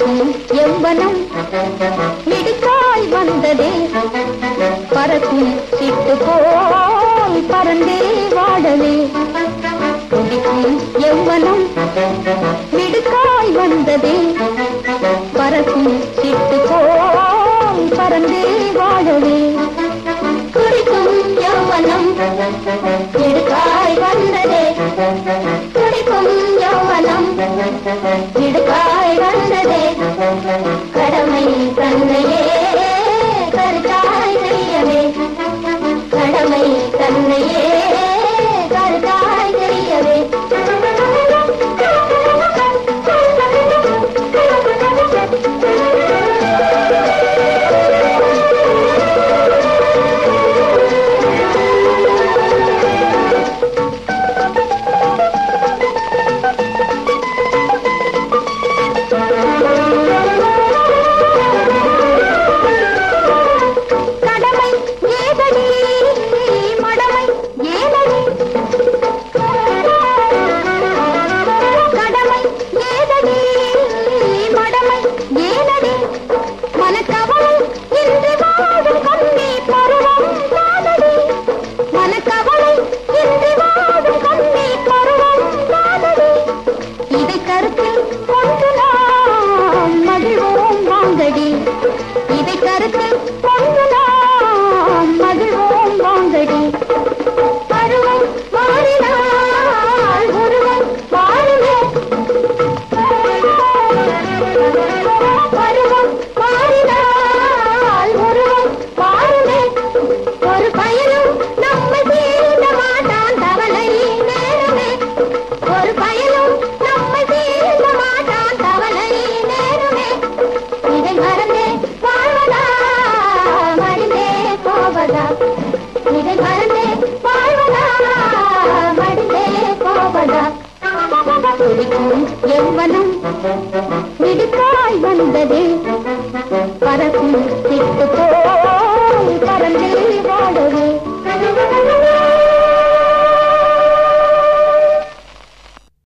துடிக்கும் எவ்வனம் மிடுக்காய் வந்ததே பறக்கும் சிட்டு போல் பறந்தே வாழவே துடிக்கும் எவ்வனம் மிடுக்காய் வந்ததே பறக்கும் சிட்டு போல் பறந்தே வாழவே துடிக்கும் யௌவனம் இடுக்காய் வந்ததே துடிக்கும் யௌவனம் இடுக்காய் வந்ததே கடமை தன்னையே கருத்தாய் செய்யவே கடமை தன்னையே கருத்தாய் செய்யவே கடமை ஏதடி மடமை ஏதடி கடமை ஏதடி மடமை ஏதடி மனக்கவலை இன்று வாழும் கண்ணி பருவம் காதடி மனக்கவலை இன்று வாழும் கண்ணி பருவம் காதடி இதை கருத்தில் கொண்டு நாம் மகிழ்வோம் வாங்கடி இதை கருத்தில் கொண்டு நாம் மகிழ்வோம் வாங்கடி பருவம் மாறினால் உருவம் மாறுமே பருவம் மாறினால் உருவம் மாறுமே ஒரு பயனும் நம்மை தீண்ட மாட்டான் தவளை நேரமே ஒரு பயனும் நம்மை தீண்ட மாட்டான் தவளை நேரமே இதை மறந்தே வாழ்வதா மடிந்தே போவதா இதை மறந்தே வாழ்வதா மடிந்தே போவதா துடிக்கும் எவ்வனம் மிடுக்காய் வந்ததே பறக்கும் சிட்டு போ